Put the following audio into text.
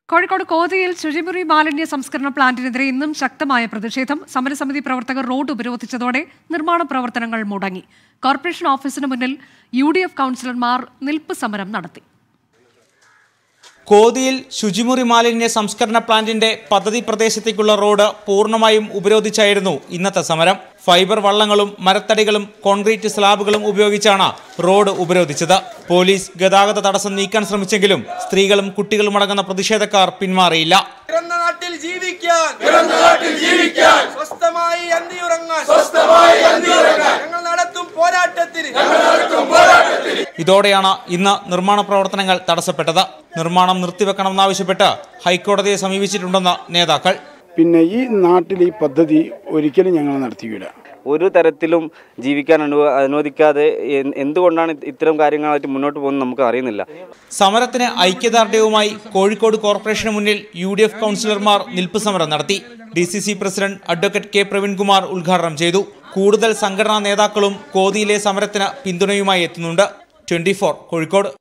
കോഴിക്കോട് കോതയിൽ ശുചിമുറി മാലിന്യ സംസ്കരണ പ്ലാന്റിനെതിരെ ഇന്നും ശക്തമായ പ്രതിഷേധം സമരസമിതി പ്രവർത്തകർ റോഡ് ഉപരോധിച്ചതോടെ നിർമ്മാണ പ്രവർത്തനങ്ങൾ മുടങ്ങി കോർപ്പറേഷൻ ഓഫീസിന് മുന്നിൽ യു ഡി എഫ് കൗൺസിലർമാർ നിൽപ്പ് സമരം നടത്തി കോതിയിൽ ശുചിമുറി മാലിന്യ സംസ്കരണ പ്ലാന്റിന്റെ പദ്ധതി പ്രദേശത്തേക്കുള്ള റോഡ് പൂർണ്ണമായും ഉപരോധിച്ചായിരുന്നു ഇന്നത്തെ സമരം ഫൈബർ വള്ളങ്ങളും മരത്തടികളും കോൺക്രീറ്റ് സ്ലാബുകളും ഉപയോഗിച്ചാണ് റോഡ് ഉപരോധിച്ചത് പോലീസ് ഗതാഗത തടസ്സം നീക്കാൻ ശ്രമിച്ചെങ്കിലും സ്ത്രീകളും കുട്ടികളും അടങ്ങുന്ന പ്രതിഷേധക്കാർ പിന്മാറിയില്ല പിറന്ന നാട്ടിൽ ജീവിക്കാൻ പിറന്ന നാട്ടിൽ ജീവിക്കാൻ സ്വസ്ഥമായി അന്തിയുറങ്ങാൻ സ്വസ്ഥമായി അന്തിയുറങ്ങാൻ ഞങ്ങൾ നടത്തും പോരാട്ടത്തിന് ഞങ്ങൾ നടത്തും പോരാട്ടത്തിന് ഇതോടെയാണ് ഇന്ന് നിർമ്മാണ പ്രവർത്തനങ്ങൾ തടസ്സപ്പെട്ടത് നിർമ്മാണം നിർത്തിവെക്കണമെന്നാവശ്യപ്പെട്ട് ഹൈക്കോടതിയെ സമീപിച്ചിട്ടുണ്ടെന്ന് നേതാക്കൾ പിന്നെ ഈ നാട്ടിൽ ഈ പദ്ധതി ഒരിക്കലും ഞങ്ങൾ നടത്തിയില്ല ഒരു തരത്തിലും ജീവിക്കാൻ അനുവ അനുവദിക്കാതെ എ- എന്തുകൊണ്ടാണ് ഇത്തരം കാര്യങ്ങളായിട്ട് മുന്നോട്ട് പോകുന്നത് നമുക്ക് അറിയുന്നില്ല സമരത്തിന് ഐക്യദാർഢ്യവുമായി കോഴിക്കോട് കോർപ്പറേഷന് മുന്നിൽ യു ഡി എഫ് കൗൺസിലർമാർ നിൽപ്പ് സമരം നടത്തി D C C president advocate K Praveenkumar ഉദ്ഘാടനം ചെയ്തു കൂടുതൽ സംഘടനാ നേതാക്കളും കോതിയിലെ സമരത്തിന് പിന്തുണയുമായി എത്തുന്നുണ്ട് ട്വന്റി കോഴിക്കോട്